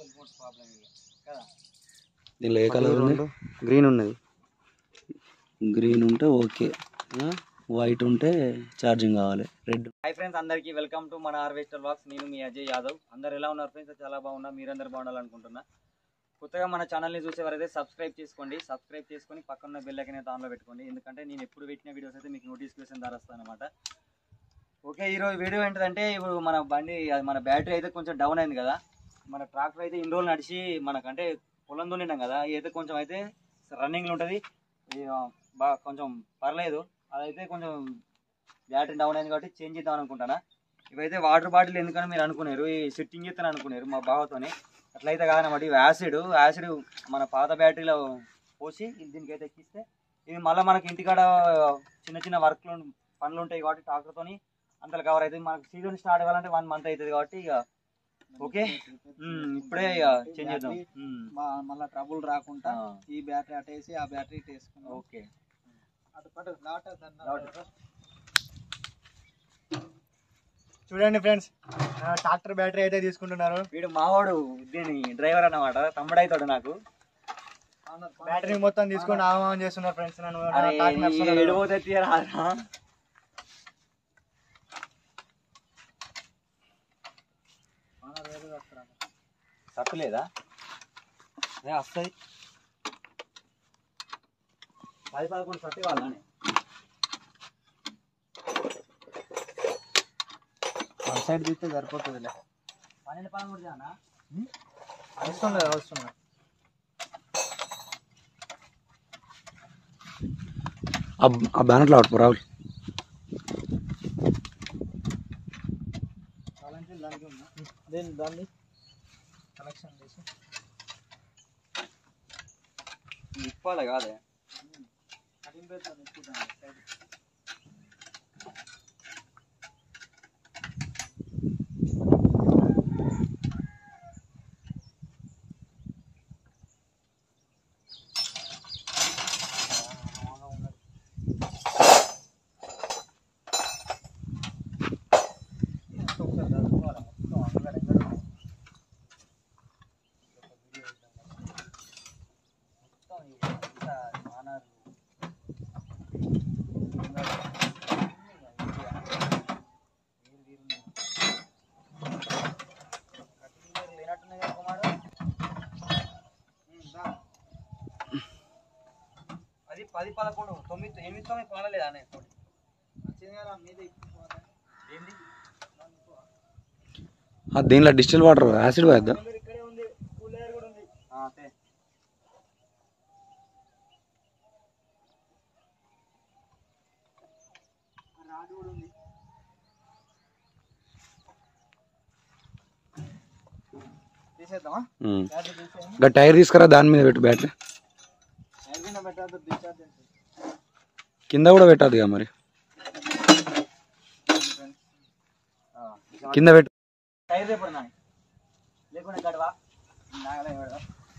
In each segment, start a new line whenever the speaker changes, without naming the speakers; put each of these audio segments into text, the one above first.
Problem కదా
దీనిలో ఏ కలర్ ఉంది
గ్రీన్ ఉన్నది
గ్రీన్ ఉంటే ఓకే వైట్ ఉంటే ఛార్జింగ్ కావాలి రెడ్
హాయ్ ఫ్రెండ్స్ అందరికీ వెల్కమ్ టు మన హార్వెస్టర్ బాక్స్ నేను మీ అజయ్ యాదవ్ అందరు ఎలా ఉన్నారు ఫ్రెండ్స్ చాలా బాగున్నా మీరందరూ బాగుండాలనుకుంటున్నా కొత్తగా మన ఛానల్ని చూసేవారైతే సబ్స్క్రైబ్ చేసుకోండి సబ్స్క్రైబ్ చేసుకొని పక్కన బెల్ ఐకన్ అయితే ఆన్లో పెట్టుకోండి ఎందుకంటే నేను ఎప్పుడు పెట్టిన వీడియోస్ అయితే మీకు నోటిఫికేషన్ ద్వారా వస్తాను అనమాట ఓకే ఈరోజు వీడియో ఏంటంటే ఇప్పుడు మన బండి అది మన బ్యాటరీ అయితే కొంచెం డౌన్ అయింది కదా మన ట్రాక్టర్ అయితే ఇన్ని రోజులు నడిచి మనకంటే పొలం దున్నినాం కదా ఇది అయితే కొంచెం అయితే రన్నింగ్లో ఉంటుంది బాగా కొంచెం పర్లేదు అదైతే కొంచెం బ్యాటరీ డౌన్ అయింది కాబట్టి చేంజ్ చేద్దాం అనుకుంటానా ఇవైతే వాటర్ బాటిల్ ఎందుకని మీరు అనుకున్నారు ఈ సిట్టింగ్ చేస్తాను అనుకున్నారు మా బావతోని అట్లయితే కాదన్నమాట ఇవి యాసిడ్ యాసిడ్ మన పాత బ్యాటరీలో పోసి దీనికైతే ఎక్కిస్తే ఇది మళ్ళీ మనకి ఇంటికాడ చిన్న చిన్న వర్క్లు పనులు ఉంటాయి కాబట్టి ట్రాక్టర్తోని అంతలో కవర్ అవుతుంది మనకి సీజన్ స్టార్ట్ అవ్వాలంటే వన్ మంత్ అవుతుంది కాబట్టి ఇక ఓకే ఉమ్, ఇప్పుడే ఇక చేంజ్ చేద్దాం ఉమ్,
మళ్ళీ ట్రబుల్ రాకుండా
ఆ,
ఈ బ్యాటరీ అటేసి ఆ బ్యాటరీ ఇటు వేసుకున్నాం
ఓకే
అటు పట్టు లాట్
లాట్.
చూడండి ఫ్రెండ్స్ ట్రాక్టర్ బ్యాటరీ అయితే తీసుకుంటున్నారు
వీడు మావాడు దీని డ్రైవర్ అన్నమాట తమ్ముడు అవుతాడు నాకు
బ్యాటరీ మొత్తం తీసుకొని ఆగమనం చేస్తున్నారు ఫ్రెండ్స్ నన్ను నా
అరే
ట్రాక్ నడుస్తున్నారు.
ఎడిపోతే తీయరాదా తప్పలేదా అదే వస్తాయి పది పదకొండు సత్తి వాళ్ళని
వన్ సైడ్ తీస్తే సరిపోతుందిలే
పన్నెండు పదమూడు జానా
వస్తుంది వస్తుంది
ఆ బ్యానర్లో ఆడుకో రాహుల్
దానికి ఉందా దేని దాన్ని కలెక్షన్ చేసి
ఇప్పాలి కాదే
కటింగ్ ప్లేట్ తీసుకుంటాను సైడ్ ఒకసారి చదువుకోవాలి మొత్తం అంగడి అంగడి ఉంది.
మొత్తం ఇదంతా మానాలు. వీరు వీరు ఉన్నారు. కటింగ్ ప్లేట్ లేనట్టున్నాయి కదా కుమారు? ఉమ్, దా. అది పది పదకొండు తొమ్మిది ఎనిమిది తొమ్మిది పాలలేదా అనే
వచ్చింది కదా మీద ఎక్కువ
ఏంది
ఆ దీనిలో డిస్టిల్ వాటర్ యాసిడ్ పోయద్దా
ఇక్కడే ఉంది కూలర్ కూడా ఉంది
ఆ, తే.
రాడ్ కూడా ఉంది తీసేద్దామా బ్యాటరీ తీసేయండి
ఇంకా టైర్ తీసుకురా దాని మీద పెట్టు బ్యాటరీ
ఎల్బీన పెట్టద్దు డిశ్చార్జ్
కింద కూడా పెట్టదు ఇక మరి
ఆ,
కింద పెట్టు
టైర్ రేపు నాని లేకుండా గడవా నాగలే గడవా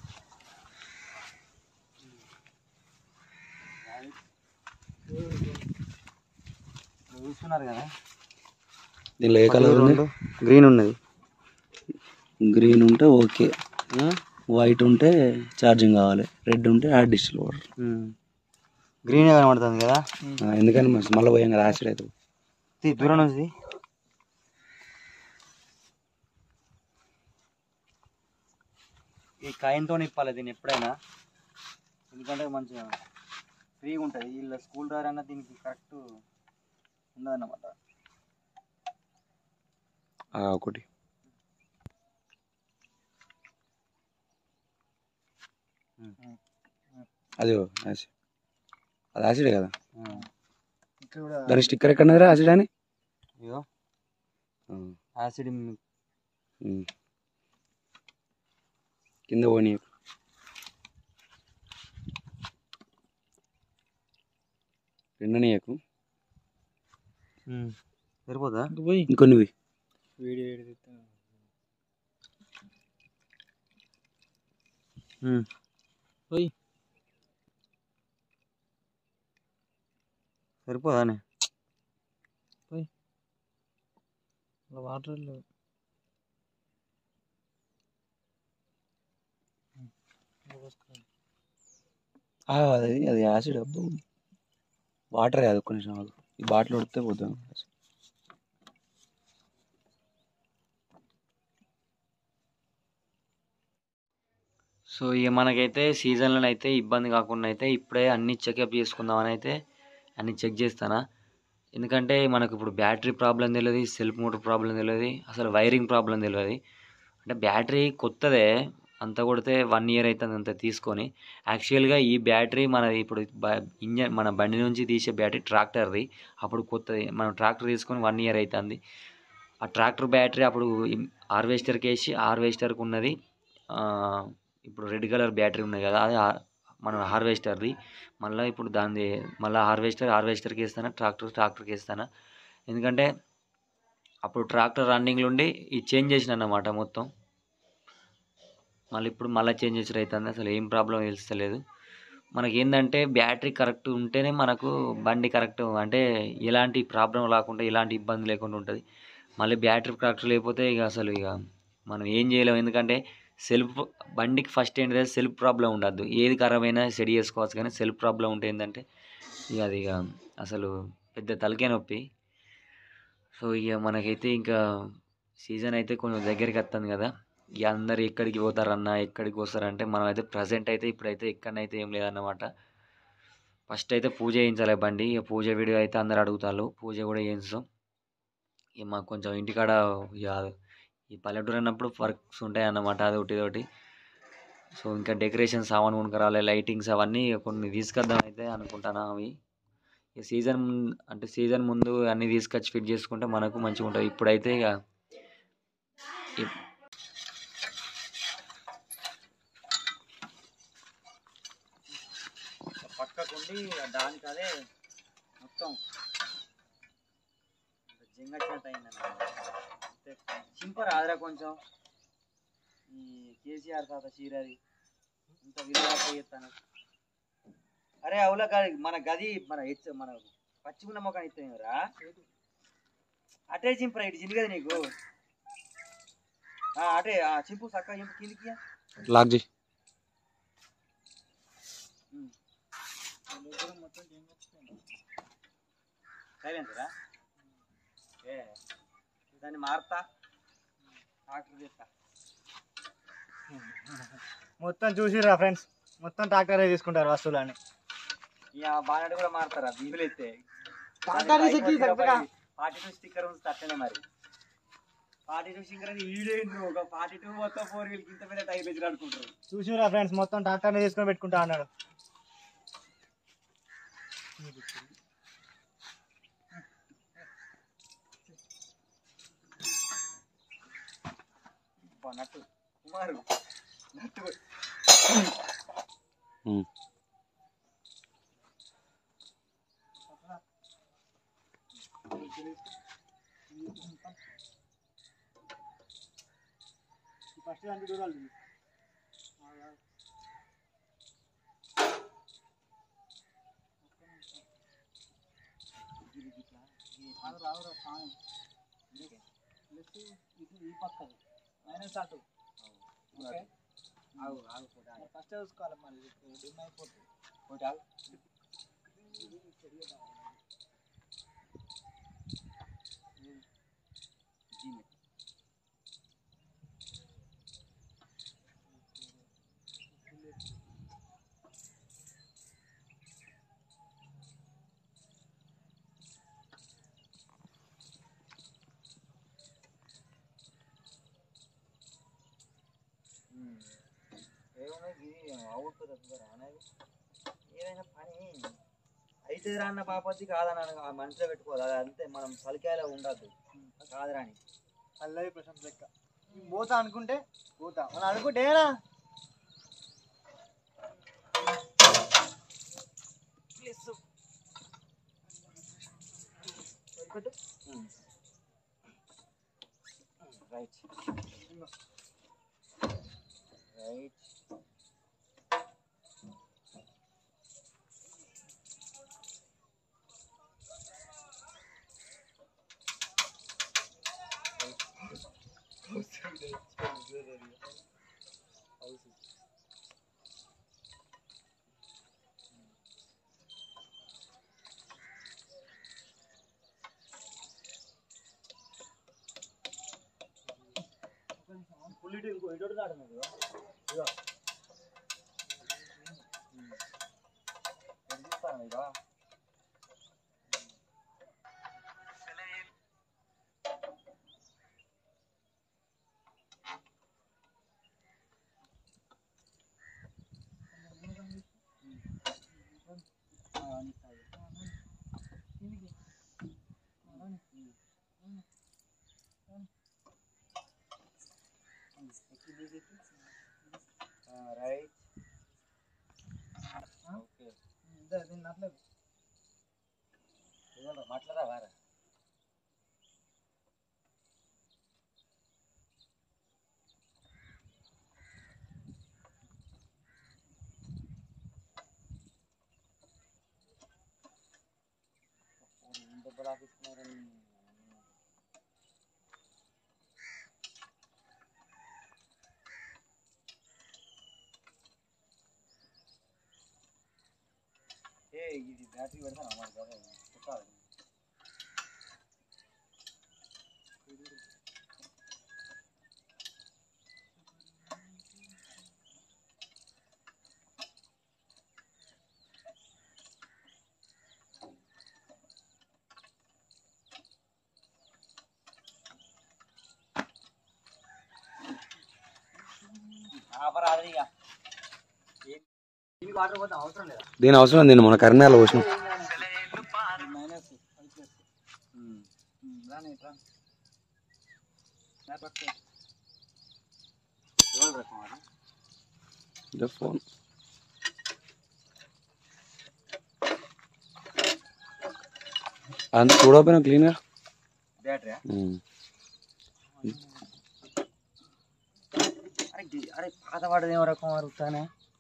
చూస్తున్నారు కదా
దీనిలో ఏ కలర్ ఉంది
గ్రీన్ ఉన్నది
గ్రీన్ ఉంటే ఓకే వైట్ ఉంటే ఛార్జింగ్ కావాలి రెడ్ ఉంటే ఆ డిస్టిల్ వాటర్
గ్రీన్ కనబడుతుంది కదా
ఎందుకని మళ్ళీ పోయాం కదా యాసిడ్ అవుతుంది
తీ, దూరం నుంచి తీ. ఈ కాయంతో ఇప్పాలి దీన్ని ఎప్పుడైనా ఎందుకంటే మంచిగా ఫ్రీగా ఉంటుంది వీళ్ళ స్కూల్ డ్రైవర్ అన్న దీనికి కరెక్ట్ ఉండదన్నమాట
ఆ, ఒకటి అది యాసిడ్ అది యాసిడే కదా
ఇక్కడ కూడా
దాని స్టిక్కర్ ఎక్కడ యాసిడ్ అని
ఇగో
ఆ,
యాసిడ్
ఉమ్. కింద పోనీ రెండు నీయకు
సరిపోదా
ఇంకొన్ని
వీడియో
సరిపోదానే
వాటర్
ఆ, అది అది యాసిడ్ అబ్బు వాటర్ అది ఒక్క నిమిషం ఆగు. ఈ బాటిల్ ఉడితే పోతాం
సో ఇక మనకైతే సీజన్లో అయితే ఇబ్బంది కాకుండా అయితే ఇప్పుడే అన్ని చెకప్ చేసుకుందామని అయితే అన్ని చెక్ చేస్తానా ఎందుకంటే మనకు ఇప్పుడు బ్యాటరీ ప్రాబ్లం తెలియదు సెల్ఫ్ మోటార్ ప్రాబ్లం తెలియదు అసలు వైరింగ్ ప్రాబ్లం తెలియదు అంటే బ్యాటరీ కొత్తదే అంత కొడితే వన్ ఇయర్ అవుతుంది అంత తీసుకొని యాక్చువల్గా ఈ బ్యాటరీ మన ఇప్పుడు ఇంజన్ మన బండి నుంచి తీసే బ్యాటరీ ట్రాక్టర్ది అప్పుడు కొత్తది మనం ట్రాక్టర్ తీసుకొని వన్ ఇయర్ అవుతుంది ఆ ట్రాక్టర్ బ్యాటరీ అప్పుడు హార్వెస్టర్కి వేసి హార్వెస్టర్కి ఉన్నది ఆ, ఇప్పుడు రెడ్ కలర్ బ్యాటరీ ఉన్నది కదా అది ఆ- మన హార్వెస్టర్ది మళ్ళీ ఇప్పుడు దాన్ని మళ్ళీ హార్వెస్టర్ హార్వెస్టర్కి వేస్తానా ట్రాక్టర్ ట్రాక్టర్కి వేస్తానా ఎందుకంటే అప్పుడు ట్రాక్టర్ రన్నింగ్లో ఉండి ఇది చేంజ్ చేసిన అన్నమాట మొత్తం మళ్ళీ ఇప్పుడు మళ్ళీ చేంజ్ చేసి అవుతుంది అసలు ఏం ప్రాబ్లం తెలుస్తలేదు మనకి ఏంటంటే బ్యాటరీ కరెక్ట్ ఉంటేనే మనకు బండి కరెక్ట్ అంటే ఎలాంటి ప్రాబ్లం రాకుండా ఎలాంటి ఇబ్బంది లేకుండా ఉంటుంది మళ్ళీ బ్యాటరీ కరెక్ట్ లేకపోతే ఇక అసలు ఇక మనం ఏం చేయలేము ఎందుకంటే సెల్ఫ్ బండికి ఫస్ట్ ఏంటంటే సెల్ఫ్ ప్రాబ్లం ఉండద్దు ఏది ఖరాబ్ అయినా సెట్ చేసుకోవచ్చు కానీ సెల్ఫ్ ప్రాబ్లం ఉంటే ఏంటంటే ఇక అది ఇక అసలు పెద్ద తలకే నొప్పి సో ఇక మనకైతే ఇంకా సీజన్ అయితే కొంచెం దగ్గరికి వస్తుంది కదా ఇక అందరు ఎక్కడికి పోతారన్నా ఎక్కడికి వస్తారంటే మనం అయితే ప్రజెంట్ అయితే ఇప్పుడైతే ఎక్కడనైతే ఏం లేదన్నమాట ఫస్ట్ అయితే పూజ చేయించాలి బండి ఇక పూజ వీడియో అయితే అందరు అడుగుతారు పూజ కూడా చేయించాం ఇక మాకు కొంచెం ఇంటికాడ ఇక ఈ పల్లెటూరు అన్నప్పుడు వర్క్స్ ఉంటాయి అన్నమాట అది ఒకటి ఒకటి సో ఇంకా డెకరేషన్ సామాన్ కొనుక్కరాలి లైటింగ్స్ అవన్నీ కొన్ని తీసుకొద్దాం అయితే అనుకుంటాను అవి ఈ సీజన్ అంటే సీజన్ ముందు అన్నీ తీసుకొచ్చి ఫిట్ చేసుకుంటే మనకు మంచిగా ఉంటుంది ఇప్పుడైతే ఇక ఇప్- పక్కకుండి దానికి అదే మొత్తం జింగచ్చినట్టు అయిందన్నమాట చింపరు ఆదరా కొంచెం ఈ కేసీఆర్ తాత చీరది ఇంత విలువ చేస్తాను అరే అవుల గది మన గది మన హెచ్ మన పచ్చిగున్న మొక్కని ఇస్తారా అటే చింపరా ఇటు చింది కదా నీకు ఆ, అటే ఆ, చింపు చక్కగా చింపు కిందికి
లాక్ చేయి
సైలెన్సరా ఏ దాన్ని మారుతా డాక్టర్ చేస్తా
మొత్తం చూసిరా ఫ్రెండ్స్ మొత్తం ట్రాక్టరే తీసుకుంటారు వస్తువులని
ఇక బాగా కూడా మారుతారా బీబులు ఎత్తే
ట్రాక్టర్ తీసి ఎక్కి చక్కగా.
ఫార్టీ టూ స్టిక్కర్ ఉంది అట్లనే మరి ఫార్టీ టూ స్టిక్కర్ అని ఈడేందు ఒక ఫార్టీ టూ మొత్తం ఫోర్ వీల్కి ఇంత పెద్ద టైర్ తెచ్చి అనుకుంటారు
చూసిరా ఫ్రెండ్స్ మొత్తం ట్రాక్టర్ని తీసుకొని పెట్టుకుంటా అన్నాడు
అబ్బా, నట్టు కుమారు నట్టు
ఉమ్.
ఫస్ట్ దానికి దూరాలు
ఆగు ఆగు ఫోటో ఆగు.
ఫస్ట్ చూసుకోవాలి మరి డిమ్ అయిపోతుంది
ఫోటో ఆగు. జీమె. ఉమ్. ఏమున్నది ఇది అవుతుంది అసలు రానది ఏదైనా పని అయితే రా అన్న పాపతి కాదని ఆ మనసులో పెట్టుకోదు అది అంతే మనం పలికాయలో ఉండద్దు కాదురా అని
అల్లది ప్రశాంత్ లెక్క పోతా అనుకుంటే పోతా మనం అనుకుంటేనా
రైట్ రైట్ ఫుల్ ఇటు ఇంకో ఇటు దాడుతుంది ఇదిగో ఇదిగో ఎటు చూస్తాను ఇదిగో రైట్ ఓకే మాట్లాడా వారా డబ్బులు ఆపిస్తున్నారని ఏ ఇది బ్యాటరీ పెడతాను మరి కదా చెప్పాలి ఆపరాదు ఇక దీనికి వాటర్ పోతే అవసరం లేదా
దీని అవసరం నేను మన కరీంనగర్లో పోసిన
మైనస్ రాని ఇట్లా ఎవరు రకం అది
ఇదే ఫోన్ అంత చూడకపోయినా క్లీన్గా
బ్యాటరీ అరే డి- అరే పాత వాడది ఏమో రకం అరుగుతానే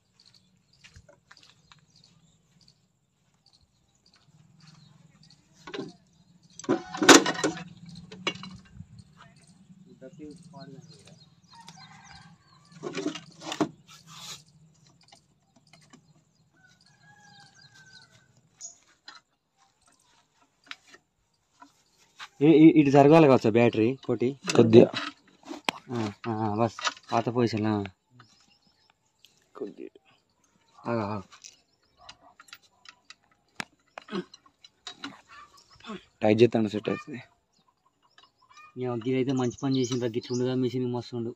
ఇటు జరగాలి కావచ్చా బ్యాటరీ కోటి
కొద్దిగా
బస్ పాత పొజిషన్
కొద్దిగా టైట్ చేస్తాను సెట్ అవుతుంది
ఇదైతే మంచి పని చేసిండ్రు గిట్లుండగా మిషన్ మస్తుండు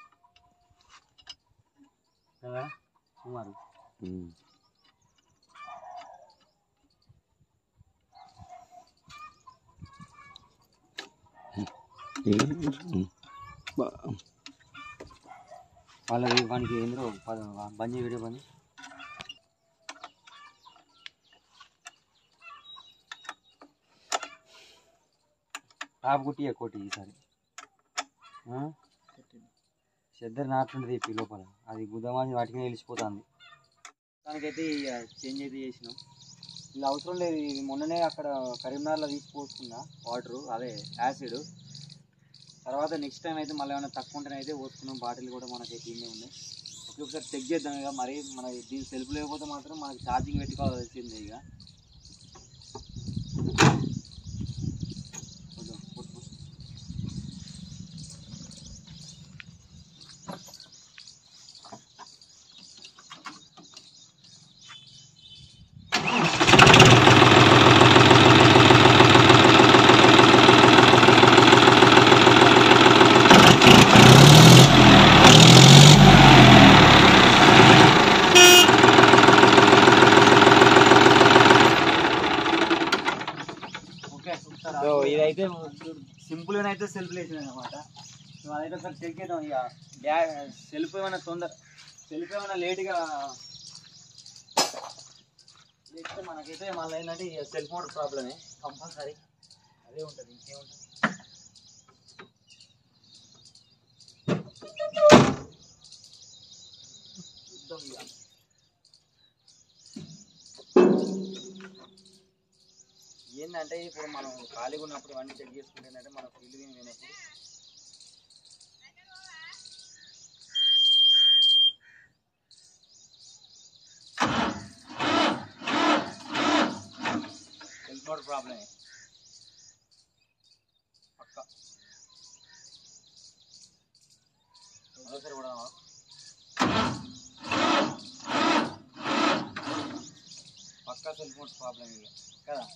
కదా కుమారు
ఉమ్. ఉమ్. బా-
వాళ్ళకి వానికి ఏంద్రో బంద్ చేయ వీడియో బంద్ టాప్ కుట్టి కొట్టి ఈసారి చెద్దరు నాట్లుంటుంది ఈ లోపల అది గుద్దమాసి వాటికి వెళ్ళిపోతుంది దానికైతే ఇక చేంజ్ అయితే చేసినాం ఇలా అవసరం లేదు ఇది మొన్ననే అక్కడ కరీంనగర్లో తీసుకుపోసుకున్నా వాటరు అదే యాసిడ్ తర్వాత నెక్స్ట్ టైం అయితే మళ్ళీ ఏమైనా తక్కువ ఉంటేనే అయితే పోసుకున్నాం బాటిల్ కూడా మనకైతే ఇన్నే ఉన్నాయి ఓకే ఒకసారి చెక్ చేద్దాం ఇక మరి మన దీని సెల్ఫ్ లేకపోతే మాత్రం మనకి ఛార్జింగ్ పెట్టుకోవాల్సిందే ఇక వద్దాం, కొట్టు. ఓకే సో ఇదైతే సింపుల్ గా అయితే సెల్ఫ్ లేసింది అనమాట సో అదైతే ఒకసారి చెక్ చేద్దాం ఇక బ్యా సెల్ఫ్ ఏమైనా తొందర సెల్ఫ్ ఏమైనా లేట్గా లేకపోతే మనకైతే మళ్ళీ ఏంటంటే సెల్ ఫోన్ ప్రాబ్లమే కంపల్సరీ అదే ఉంటుంది ఇంకేముంటుంది చూద్దాం ఇక ఏంటంటే ఇప్పుడు మనం ఖాళీగా ఉన్నప్పుడు ఇవన్నీ చెక్ చేసుకుంటే ఏంటంటే మన ఫీల్డ్ విని వినప్పుడు హెల్త్ మోడ్ ప్రాబ్లమే పక్క మరోసారి కొడదామా పక్కా సెల్ ఫోన్ ప్రాబ్లం ఇక కదా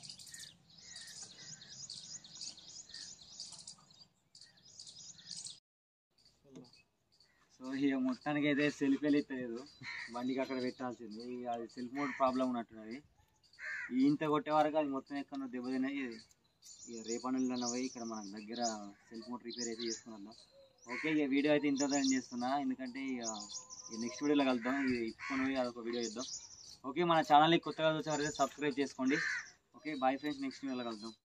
సో ఇక మొత్తానికి అయితే సెల్ఫ్ వెళ్ళలేదు బండికి అక్కడ పెట్టాల్సింది ఇక అది సెల్ఫ్ మోడ్ ప్రాబ్లం ఉన్నట్టున్నది ఈ ఇంత కొట్టే వరకు అది మొత్తం ఎక్కడ దెబ్బతిన్నాయి ఇక రేపనుల్లో పోయి ఇక్కడ మన దగ్గర సెల్ఫ్ మోడ్ రిపేర్ అయితే చేసుకున్నాం ఓకే ఇక వీడియో అయితే ఇంత చేస్తున్నా ఎందుకంటే ఇక నెక్స్ట్ వీడియోలో కలుద్దాం ఇది ఇప్పుకొని పోయి అదొక వీడియో ఇద్దాం ఓకే మన ఛానల్ని కొత్తగా చూసేవారైతే సబ్స్క్రైబ్ చేసుకోండి ఓకే బాయ్ ఫ్రెండ్స్ నెక్స్ట్ వీడియోలో కలుద్దాం